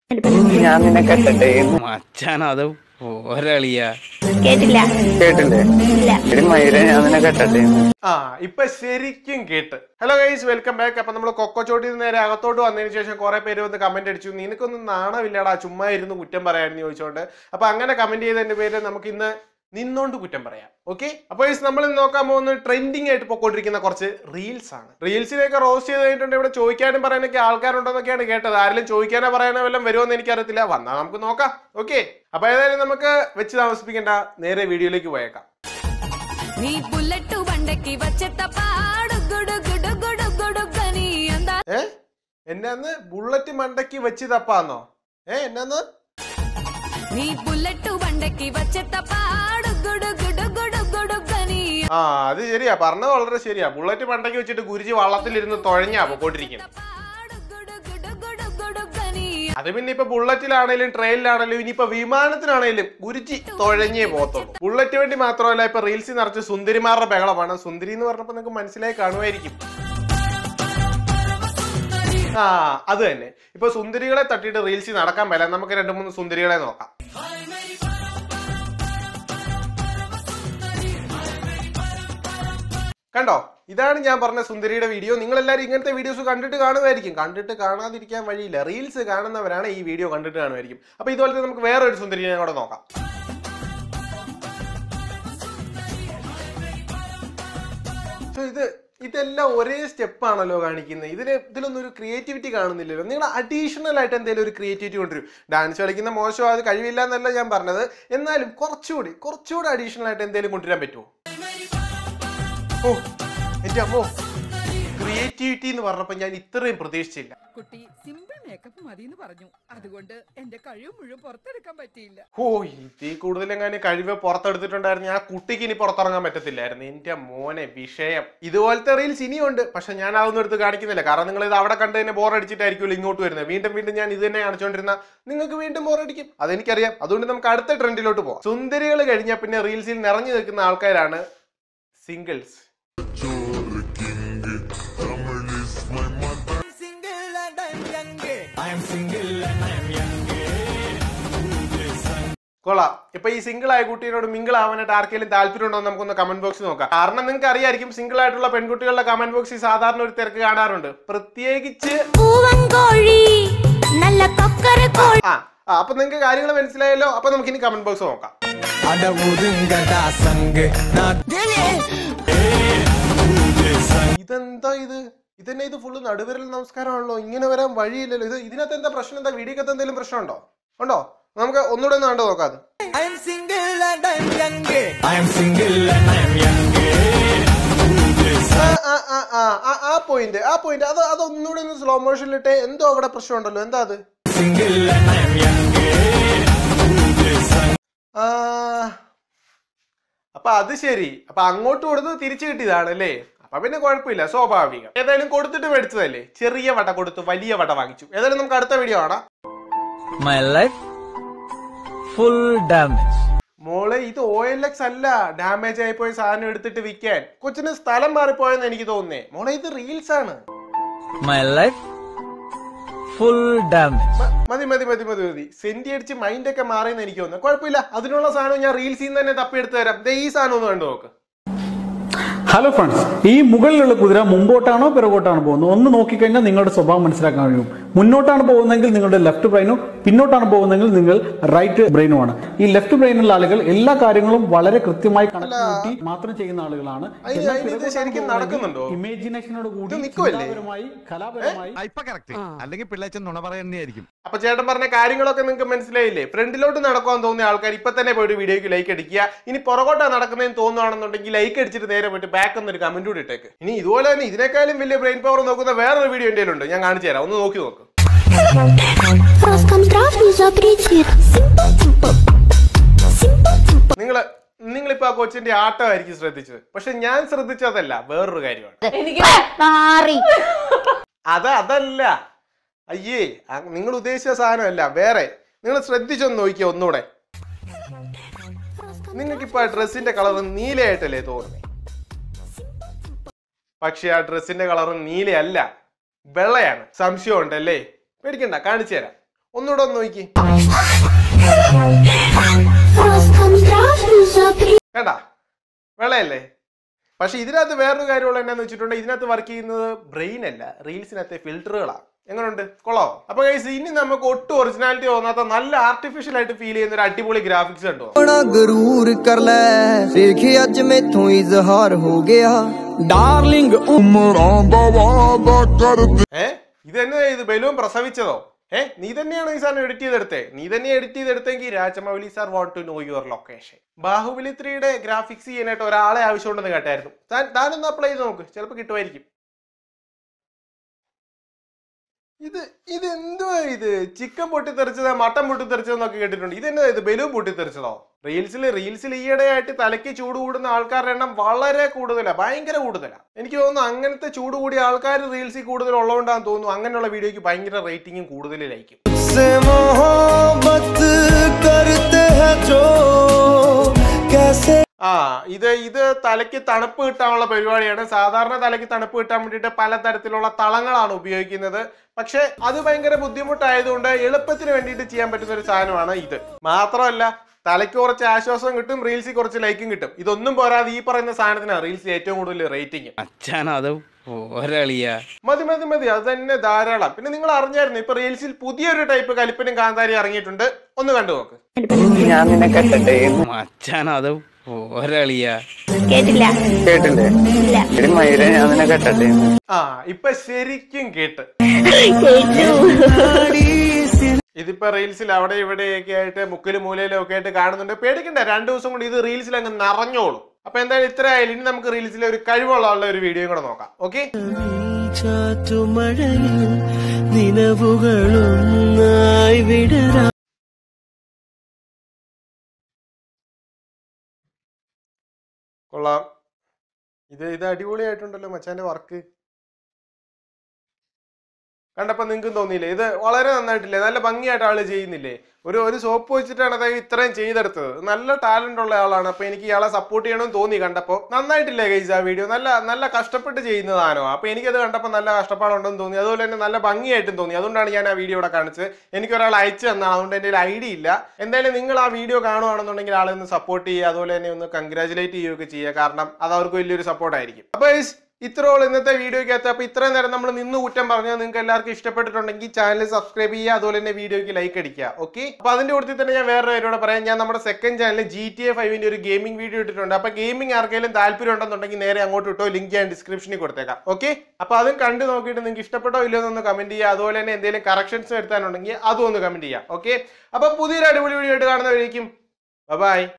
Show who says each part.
Speaker 1: ഞാൻ നിന്നെ കെട്ടട്ടെ
Speaker 2: മച്ചാൻ അത് പോരളിയാ
Speaker 3: കേട്ടില്ല
Speaker 1: കേട്ടില്ലേ
Speaker 3: ഇല്ല
Speaker 1: എടി മയിലെ ഞാൻ നിന്നെ കെട്ടട്ടെ
Speaker 4: ആ ഇപ്പൊ ശരിക്കും കേട്ട് ഹലോ ഗൈസ് വെൽക്കം ബാക്ക് അപ്പൊ നമ്മൾ കൊക്കോച്ചോട്ടിൽ നിന്ന് നേരെ അകത്തോട്ട് വന്നതിന് ശേഷം കുറെ പേര് വന്ന് കമന്റ് അടിച്ചു നിനക്കൊന്നും നാണമില്ലടാ ചുമ്മാ ഇരുന്ന് കുറ്റം പറയാനെന്ന് ചോദിച്ചോണ്ട് അപ്പൊ അങ്ങനെ കമന്റ് ചെയ്തതിന്റെ പേര് നമുക്ക് ഇന്ന് നിന്നോണ്ട് കുറ്റം പറയാം ഓക്കെ അപ്പൊ ഗൈസ് നമ്മൾ ഇന്ന് നോക്കാൻ പോകുന്നത് ട്രെൻഡിങ് ആയിട്ട് പൊക്കോണ്ടിരിക്കുന്ന കുറച്ച് റീൽസ് ആണ് റീൽസിനെയൊക്കെ റോസ്റ്റ് ചെയ്ത് കഴിഞ്ഞിട്ടുണ്ട് ഇവിടെ ചോദിക്കാനും പറയാനൊക്കെ ആൾക്കാരുണ്ടെന്നൊക്കെയാണ് കേട്ടത് ആരെങ്കിലും ചോദിക്കാനോ പറയാനോ വല്ലതും വരുമോ എന്ന് എനിക്കറിയത്തില്ല വന്നാൽ നമുക്ക് നോക്കാം ഓക്കെ അപ്പൊ ഏതായാലും നമുക്ക് വെച്ച് താമസിപ്പിക്കേണ്ട നേരെ വീഡിയോയിലേക്ക് പോയേക്കാം
Speaker 5: నీ బుల్లెట్ బండకి వచ్చే తప్ప గుడుగుడుగుడుగుడుగని అందా
Speaker 4: ഏ എന്നാന്ന് ബുള്ളറ്റ് മണ്ടയ്ക്ക് വെച്ച് തപ്പാന്നോ ഏ എന്നാന്ന്
Speaker 5: నీ బుల్లెట్ బండకి వచ్చే తప్ప గుడుగుడుగుడుగుడుగని
Speaker 4: ആ അത് ശരിയാ പറഞ്ഞത് വളരെ ശരിയാ ബുള്ളറ്റ് മണ്ടയ്ക്ക് വെച്ചിട്ട് ഗുരുജി വള്ളത്തിലിരുന്ന് തുഴഞ്ഞാ പൊക്കോണ്ടിരിക്കുന്നത്
Speaker 5: గుడుగుడుగుడుగుడుగని
Speaker 4: അത് പിന്നെ ഇപ്പൊ ബുള്ളറ്റിലാണേലും ട്രെയിനിലാണേലും ഇനിയിപ്പോ വിമാനത്തിനാണേലും ഗുരുജി തുഴഞ്ഞേ പോകത്തുള്ളൂ ബുള്ളറ്റ് വേണ്ടി മാത്രമല്ല ഇപ്പൊ റീൽസിൽ നിറച്ച് സുന്ദരിമാരുടെ ബഹളമാണ് സുന്ദരി എന്ന് പറഞ്ഞപ്പോ നിങ്ങൾക്ക് മനസ്സിലായി കാണുമായിരിക്കും ആ അത് തന്നെ ഇപ്പൊ സുന്ദരികളെ തട്ടിയിട്ട് റീൽസിൽ നടക്കാൻ പറ്റില്ല നമുക്ക് രണ്ട് മൂന്ന് സുന്ദരികളെ നോക്കാം കണ്ടോ ഇതാണ് ഞാൻ പറഞ്ഞ സുന്ദരിയുടെ വീഡിയോ നിങ്ങൾ എല്ലാവരും ഇങ്ങനത്തെ വീഡിയോസ് കണ്ടിട്ട് കാണുമായിരിക്കും കണ്ടിട്ട് കാണാതിരിക്കാൻ വഴിയില്ല റീൽസ് കാണുന്നവരാണ് ഈ വീഡിയോ കണ്ടിട്ട് കാണുമായിരിക്കും അപ്പൊ ഇതുപോലത്തെ നമുക്ക് വേറെ ഒരു സുന്ദരിയെ കൂടെ നോക്കാം So ഇത് ഇതെല്ലാം ഒരേ സ്റ്റെപ്പാണല്ലോ കാണിക്കുന്നത് ഇതിന് ഇതിലൊന്നും ഒരു ക്രിയേറ്റിവിറ്റി കാണുന്നില്ലല്ലോ നിങ്ങൾ അഡീഷണൽ ആയിട്ട് എന്തെങ്കിലും ഒരു ക്രിയേറ്റിവിറ്റി കൊണ്ടുവരും ഡാൻസ് കളിക്കുന്ന മോശം അത് കഴിവില്ല എന്നല്ല ഞാൻ പറഞ്ഞത് എന്നാലും കുറച്ചുകൂടി കുറച്ചുകൂടി അഡീഷണൽ ആയിട്ട് എന്തെങ്കിലും കൊണ്ടുവരാൻ പറ്റുമോ ഓ എന്റെ അമ്മോ ക്രിയേറ്റിവിറ്റി എന്ന് പറഞ്ഞപ്പോ ഞാൻ ഇത്രയും പ്രതീക്ഷിച്ചില്ല
Speaker 6: കുട്ടി സിമ്പിൾ മേക്കപ്പ് മതി എന്ന് പറഞ്ഞു അതുകൊണ്ട് എന്റെ കഴിവ് മുഴുവൻ പുറത്തെടുക്കാൻ പറ്റിയില്ല
Speaker 4: ഓ ഇതിൽ കൂടുതൽ എങ്ങാനും കഴിവ് പുറത്തെടുത്തിട്ടുണ്ടായിരുന്നു ആ കുട്ടിക്ക് ഇനി പുറത്തിറങ്ങാൻ പറ്റത്തില്ലായിരുന്നു എന്റെ മോനെ വിഷയം ഇതുപോലത്തെ റീൽസ് ഇനിയുണ്ട് പക്ഷെ ഞാൻ അതൊന്നും എടുത്ത് കാണിക്കുന്നില്ല കാരണം നിങ്ങൾ ഇത് അവിടെ കണ്ട് തന്നെ ബോർ അടിച്ചിട്ടായിരിക്കുമല്ലോ ഇങ്ങോട്ട് വരുന്നത് വീണ്ടും വീണ്ടും ഞാൻ ഇത് തന്നെ കാണിച്ചുകൊണ്ടിരുന്ന നിങ്ങൾക്ക് വീണ്ടും ബോർ അടിക്കും അതെനിക്കറിയാം അതുകൊണ്ട് നമുക്ക് അടുത്ത ട്രെൻഡിലോട്ട് പോകാം സുന്ദരികൾ കഴിഞ്ഞാൽ പിന്നെ റീൽസിൽ നിറഞ്ഞു നിൽക്കുന്ന ആൾക്കാരാണ് സിംഗിൾസ് കൊള്ളാം ഇപ്പൊ ഈ സിംഗിൾ ആയ കുട്ടീനോട് മിങ്കിൾ ആവാനായിട്ട് ആർക്കെങ്കിലും താല്പര്യം ഉണ്ടോ എന്ന് നമുക്കൊന്ന് കമന്റ് ബോക്സിൽ നോക്കാം കാരണം നിങ്ങൾക്ക് അറിയായിരിക്കും സിംഗിൾ ആയിട്ടുള്ള പെൺകുട്ടികളുടെ കമന്റ് ബോക്സിൽ സാധാരണ ഒരു തിരക്ക് കാണാറുണ്ട് പ്രത്യേകിച്ച്
Speaker 3: പൂവങ്കോഴി നല്ല കൊക്കര കോഴി
Speaker 4: ആ ആ, അപ്പൊ നിങ്ങൾക്ക് കാര്യങ്ങൾ മനസ്സിലായല്ലോ അപ്പൊ നമുക്ക് ഇനി കമന്റ് ബോക്സ് നോക്കാം
Speaker 7: அட ஒதுங்கடா சங்கு நான்
Speaker 4: ഇതെന്താ ഇത് ഇതന്നെ ഇത് ഫുള്ള് നടുവിരൽ നമസ്കാരമാണല്ലോ ഇങ്ങനെ വരാൻ വഴിയില്ലല്ലോ ഇത് ഇതിനകത്ത് എന്താ പ്രശ്നം എന്താ വീഡിയോക്കകത്ത് എന്തെങ്കിലും പ്രശ്നമുണ്ടോ ഉണ്ടോ നമുക്ക് ഒന്നുകൂടെ ഒന്ന് കണ്ടു നോക്കാം അത്
Speaker 7: I'm single and I'm young I'm single and I'm young
Speaker 4: ആ, ആ, ആ, ആ, ആ, ആ പോയിന്റ് ആ പോയിന്റ് അത് അത് ഒന്നുകൂടെ ഒന്ന് സ്ലോ മോഷനിലിട്ടെ എന്തോ അവിടെ പ്രശ്നമുണ്ടല്ലോ എന്താ അത്
Speaker 7: single and I'm young
Speaker 4: ആ, അപ്പൊ അത് ശരി അപ്പൊ അങ്ങോട്ട് കൊടുത്തത് തിരിച്ചു കിട്ടിയതാണ് അല്ലേ അപ്പൊ പിന്നെ കുഴപ്പമില്ല സ്വാഭാവികം ഏതായാലും കൊടുത്തിട്ട് മേടിച്ചതല്ലേ ചെറിയ വട കൊടുത്ത് വലിയ വട വാങ്ങിച്ചു ഏതായാലും നമുക്ക് അടുത്ത വീഡിയോ കാണാം
Speaker 8: my life full damage
Speaker 4: മോളെ ഇത് ഒ എൽ എക്സ് അല്ല ഡാമേജ് ആയിപ്പോയ സാധനം എടുത്തിട്ട് വിൽക്കാൻ കൊച്ചിന് സ്ഥലം മാറിപ്പോയെന്ന് എനിക്ക് തോന്നുന്നേ മോളെ ഇത് റീൽസ് ആണ്
Speaker 8: my life full damage
Speaker 4: മ- മതി മതി മതി മതി മതി സെന്റി അടിച്ച് മൈൻഡ് ഒക്കെ മാറിയെന്ന് എനിക്ക് തോന്നുന്നു കുഴപ്പമില്ല അതിനുള്ള സാധനം ഞാൻ റീൽസിൽ നിന്ന് തന്നെ തപ്പിയെടുത്ത് തരാം ദേ ഈ സാധനം ഒന്ന് കണ്ടു നോക്ക്
Speaker 9: ഹലോ ഫ്രണ്ട്സ് ഈ മുകളിലുള്ള കുതിര മുമ്പോട്ടാണോ പിറകോട്ടാണോ പോകുന്നത് ഒന്ന് നോക്കിക്കഴിഞ്ഞാൽ നിങ്ങളുടെ സ്വഭാവം മനസ്സിലാക്കാൻ കഴിയും മുന്നോട്ടാണ് പോകുന്നതെങ്കിൽ നിങ്ങളുടെ ലെഫ്റ്റ് ബ്രെയിനും പിന്നോട്ടാണ് പോകുന്നതെങ്കിൽ നിങ്ങൾ റൈറ്റ് ബ്രെയിനുമാണ് ഈ ലെഫ്റ്റ് ബ്രെയിനുള്ള ആളുകൾ എല്ലാ കാര്യങ്ങളും വളരെ കൃത്യമായി കണക്ക് കൂട്ടി മാത്രം ചെയ്യുന്ന ആളുകളാണ്
Speaker 4: അയ്യ, അതിന് ഇത് ശരിക്കും നടക്കുന്നുണ്ടോ?
Speaker 9: ഇമേജിനേഷനോട് കൂടി
Speaker 4: ഇത് നിക്കുവല്ലേ?
Speaker 9: ചിന്താപരമായി കലാപരമായി
Speaker 10: ഇപ്പൊ കറക്റ്റ് അല്ലെങ്കിൽ പിള്ളേച്ചൻ നുണ പറയുന്നതായിരിക്കും
Speaker 4: അപ്പൊ ചേട്ടൻ പറഞ്ഞ കാര്യങ്ങളൊക്കെ നിങ്ങൾക്ക് മനസ്സിലായില്ലേ ഫ്രണ്ടിലോട്ട് നടക്കാൻ തോന്നിയ ആൾക്കാർ ഇപ്പൊ തന്നെ പോയിട്ട് വീഡിയോക്ക് ലൈക്ക് അടിക്കുക ഇനി പുറകോട്ടാ നടക്കുന്നതെന്ന് തോന്നുവാണെന്നുണ്ടെങ്കിൽ ലൈക്ക് അടിച്ചിട്ട് നേരെ പോയിട്ട് ബാക്ക് എന്നൊരു കമന്റ് കൂടി ഇട്ടേക്ക് ഇനി ഇതുപോലെ തന്നെ ഇതിനേക്കാളും വലിയ ബ്രെയിൻ പവർ നോക്കുന്ന വേറൊരു വീഡിയോ എൻ്റെ ഉണ്ട് ഞാൻ കാണിച്ചു തരാം ഒന്ന് നോക്കി നോക്ക്
Speaker 3: Роскомздрав запретит. Симпл-тимпл. Симпл-тимпл.
Speaker 4: നിങ്ങൾ നിങ്ങളിപ്പോ ആ കൊച്ചിന്റെ ആട്ടമായിരിക്കും ശ്രദ്ധിച്ചത് പക്ഷെ ഞാൻ ശ്രദ്ധിച്ചതല്ല വേറൊരു കാര്യമാണ്
Speaker 3: മാറി
Speaker 4: അത് അതല്ല അയ്യേ ആ നിങ്ങൾ ഉദ്ദേശിച്ച സാധനമല്ല വേറെ നിങ്ങൾ ശ്രദ്ധിച്ചൊന്ന് നോക്കിയോ ഒന്നുകൂടെ നിങ്ങൾക്കിപ്പോ ആ ഡ്രസ്സിന്റെ കളർ നീലയായിട്ടല്ലേ തോന്നുന്നത് പക്ഷെ ആ ഡ്രസ്സിന്റെ കളർ നീലയല്ല വെള്ളയാണ് സംശയം ഉണ്ടല്ലേ പേടിക്കണ്ട കാണിച്ചു തരാം ഒന്നുകൂടെ ഒന്ന് നോക്കി കേട്ടാ വെള്ളയല്ലേ പക്ഷെ ഇതിനകത്ത് വേറൊരു കാര്യമുള്ള എന്നാന്ന് വെച്ചിട്ടുണ്ടെങ്കിൽ ഇതിനകത്ത് വർക്ക് ചെയ്യുന്നത് ബ്രെയിൻ അല്ല റീൽസിനകത്തെ ഫിൽറ്ററുകളാണ് എങ്ങനെയുണ്ട് കൊള്ളാം അപ്പൊ ഗൈസ് ഇനി നമുക്ക് ഒട്ടും ഒറിജിനാലിറ്റി തോന്നാത്ത നല്ല ആർട്ടിഫിഷ്യൽ ആയിട്ട് ഫീൽ ചെയ്യുന്ന ഒരു അടിപൊളി ഗ്രാഫിക്സ് കണ്ടോ
Speaker 7: ਬੜਾ ਗਰੂਰ ਕਰ ਲੈ ਦੇਖੀ ਅੱਜ ਮੈਥੋਂ ਇਜ਼ਹਾਰ ਹੋ ਗਿਆ ਡਾਰਲਿੰਗ
Speaker 4: ഏ ഇത് തന്നെ ഇത് ബലൂൺ പ്രസവിച്ചതോ ഏ നീ തന്നെയാണ് ഈ സാധനം എഡിറ്റ് ചെയ്തെടുത്തേ നീ തന്നെ എഡിറ്റ് ചെയ്തെടുത്തെങ്കിൽ Rajamouli sir want to know your location Baahubali ത്രീയുടെ ഗ്രാഫിക്സ് ചെയ്യാനായിട്ട് ഒരാളെ ആവശ്യമുണ്ടെന്ന് കേട്ടായിരുന്നു താൻ താനൊന്ന് അപ്ലൈ ചെയ്ത് നോക്ക് ചിലപ്പോൾ കിട്ടുമായിരിക്കും ഇത് ഇത് എന്തുവാ ഇത് ചിക്കൻ പൊട്ടിത്തെറിച്ചത് മട്ടൻ പൊട്ടിത്തെറിച്ചതെന്നൊക്കെ കേട്ടിട്ടുണ്ട് ഇതെന്താ ഇത് ബലൂൺ പൊട്ടിത്തെറിച്ചതോ റീൽസിൽ റീൽസിൽ ഈയിടെയായിട്ട് തലയ്ക്ക് ചൂട് കൂടുന്ന ആൾക്കാരുടെ എണ്ണം വളരെ കൂടുതലാണ് ഭയങ്കര കൂടുതലാണ് എനിക്ക് തോന്നുന്നു അങ്ങനത്തെ ചൂട് കൂടിയ ആൾക്കാർ റീൽസിൽ കൂടുതൽ ഉള്ളതുകൊണ്ടാന്ന് തോന്നുന്നു അങ്ങനെയുള്ള വീഡിയോയ്ക്ക് ഭയങ്കര റേറ്റിംഗും കൂടുതലായിരിക്കും
Speaker 7: से मोहब्बत करते हैं जो कैसे
Speaker 4: ആ ഇത് ഇത് തലയ്ക്ക് തണുപ്പ് കിട്ടാനുള്ള പരിപാടിയാണ് സാധാരണ തലയ്ക്ക് തണുപ്പ് കിട്ടാൻ വേണ്ടിയിട്ട് പലതരത്തിലുള്ള തളങ്ങളാണ് ഉപയോഗിക്കുന്നത് പക്ഷെ അത് ഭയങ്കര ബുദ്ധിമുട്ടായതുകൊണ്ട് എളുപ്പത്തിന് വേണ്ടിയിട്ട് ചെയ്യാൻ പറ്റുന്ന ഒരു സാധനമാണ് ഇത് മാത്രമല്ല തലയ്ക്ക് കുറച്ച് ആശ്വാസം കിട്ടും റീൽസിൽ കുറച്ച് ലൈക്കും കിട്ടും ഇതൊന്നും പോരാതെ ഈ പറയുന്ന സാധനത്തിനാണ് റീൽസിൽ ഏറ്റവും കൂടുതൽ റേറ്റിംഗ്
Speaker 2: അച്ഛൻ അത് ഒരളിയ
Speaker 4: മതി മതി മതി അത് തന്നെ ധാരാളം പിന്നെ നിങ്ങൾ അറിഞ്ഞായിരുന്നു ഇപ്പൊ റീൽസിൽ പുതിയൊരു ടൈപ്പ് കലിപ്പനും കാന്താരി ഇറങ്ങിയിട്ടുണ്ട് ഒന്ന് കണ്ടു നോക്ക്
Speaker 1: ഞാൻ നിന്നെ കെട്ടട്ടെ
Speaker 2: അച്ഛൻ അത് ഒരളിയ
Speaker 3: കേട്ടില്ല
Speaker 1: കേട്ടില്ലേ
Speaker 3: ഇല്ല
Speaker 1: എടി മയില ഞാൻ നിന്നെ കെട്ടട്ടെ
Speaker 4: ആ ഇപ്പൊ ശരിക്കും കേട്ട്
Speaker 3: കേട്ടു
Speaker 4: ഇതിപ്പോ റീൽസിൽ അവിടെ ഇവിടെയൊക്കെ ആയിട്ട് മുക്കിലും മൂലയിലും ഒക്കെ ആയിട്ട് കാണുന്നുണ്ട് പേടിക്കണ്ട രണ്ടു ദിവസം കൊണ്ട് ഇത് റീൽസിൽ അങ്ങ് നിറഞ്ഞോളും അപ്പൊ എന്തായാലും ഇത്ര ആയാലും ഇനി നമുക്ക് റീൽസിലെ ഒരു കഴിവുള്ള ആളുടെ ഒരു വീഡിയോ കൂടെ നോക്കാം ഓക്കെ
Speaker 7: നിലവുകളൊന്നായി വിടരാ
Speaker 4: കൊള്ളാം ഇത് ഇത് അടിപൊളിയായിട്ടുണ്ടല്ലോ മച്ചാന്റെ വർക്ക് കണ്ടപ്പോ നിങ്ങൾക്കും തോന്നിയില്ലേ ഇത് വളരെ നന്നായിട്ടില്ലേ നല്ല ഭംഗിയായിട്ട് ആള് ചെയ്യുന്നില്ലേ ഒരു ഒരു സോപ്പ് വെച്ചിട്ടാണ് അദ്ദേഹം ഇത്രയും ചെയ്തെടുത്തത് നല്ല ടാലന്റ് ഉള്ള ആളാണ് അപ്പൊ എനിക്ക് ഇയാളെ സപ്പോർട്ട് ചെയ്യണമെന്ന് തോന്നി കണ്ടപ്പോ നന്നായിട്ടില്ലേ ഗൈസ് ആ വീഡിയോ നല്ല നല്ല കഷ്ടപ്പെട്ട് ചെയ്യുന്നതാണോ അപ്പൊ എനിക്കത് കണ്ടപ്പോൾ നല്ല കഷ്ടപ്പാടുണ്ടെന്ന് തോന്നി അതുപോലെ തന്നെ നല്ല ഭംഗിയായിട്ടും തോന്നി അതുകൊണ്ടാണ് ഞാൻ ആ വീഡിയോ ഇവിടെ കാണിച്ചത് എനിക്ക് ഒരാൾ അയച്ചു തന്നാണ് അതുകൊണ്ട് എൻ്റെ ഐഡിയ ഇല്ല എന്തായാലും നിങ്ങൾ ആ വീഡിയോ കാണുവാണെന്നുണ്ടെങ്കിൽ ആളെ ഒന്ന് സപ്പോർട്ട് ചെയ്യുക അതുപോലെ തന്നെ ഒന്ന് കൺഗ്രാചുലേറ്റ് ചെയ്യുകയൊക്കെ ചെയ്യുക കാരണം അത് അവർക്ക് വലിയൊരു സപ്പോർട്ടായിരിക്കും അപ്പൊ guys, ഇത്രയോളം ഇന്നത്തെ വീഡിയോയ്ക്കകത്ത് അപ്പൊ ഇത്രയും നേരം നമ്മൾ നിന്ന് കുറ്റം പറഞ്ഞത് നിങ്ങൾക്ക് എല്ലാവർക്കും ഇഷ്ടപ്പെട്ടിട്ടുണ്ടെങ്കിൽ ചാനൽ സബ്സ്ക്രൈബ് ചെയ്യുക അതുപോലെ തന്നെ വീഡിയോയ്ക്ക് ലൈക്ക് അടിക്കുക ഓക്കെ അപ്പൊ അതിന്റെ കൂട്ടത്തിൽ തന്നെ ഞാൻ വേറെ കാര്യോടെ പറയാം ഞാൻ നമ്മുടെ സെക്കൻഡ് ചാനലിൽ ജി ടി എ ഫൈവിന്റെ ഒരു ഗെയിമിംഗ് വീഡിയോ ഇട്ടിട്ടുണ്ട് അപ്പൊ ഗെയിമിംഗ് ആർക്കെങ്കിലും താല്പര്യം ഉണ്ടെന്നുണ്ടെങ്കിൽ നേരെ അങ്ങോട്ട് ഇട്ടോ ലിങ്ക് ഞാൻ ഡിസ്ക്രിപ്ഷനിൽ കൊടുത്തേക്കാം ഓക്കെ അപ്പൊ അതും കണ്ടു നോക്കിയിട്ട് നിങ്ങൾക്ക് ഇഷ്ടപ്പെട്ടോ ഇല്ലയോ എന്നൊന്ന് കമന്റ് ചെയ്യുക അതുപോലെ തന്നെ എന്തെങ്കിലും കറക്ഷൻസ് വരുത്താനുണ്ടെങ്കിൽ അതും ഒന്ന് കമന്റ് ചെയ്യാം ഓക്കെ അപ്പൊ പുതിയൊരു അടിപൊളി വീഡിയോ ആയിട്ട് കാണുന്നവരേക്കും ബൈ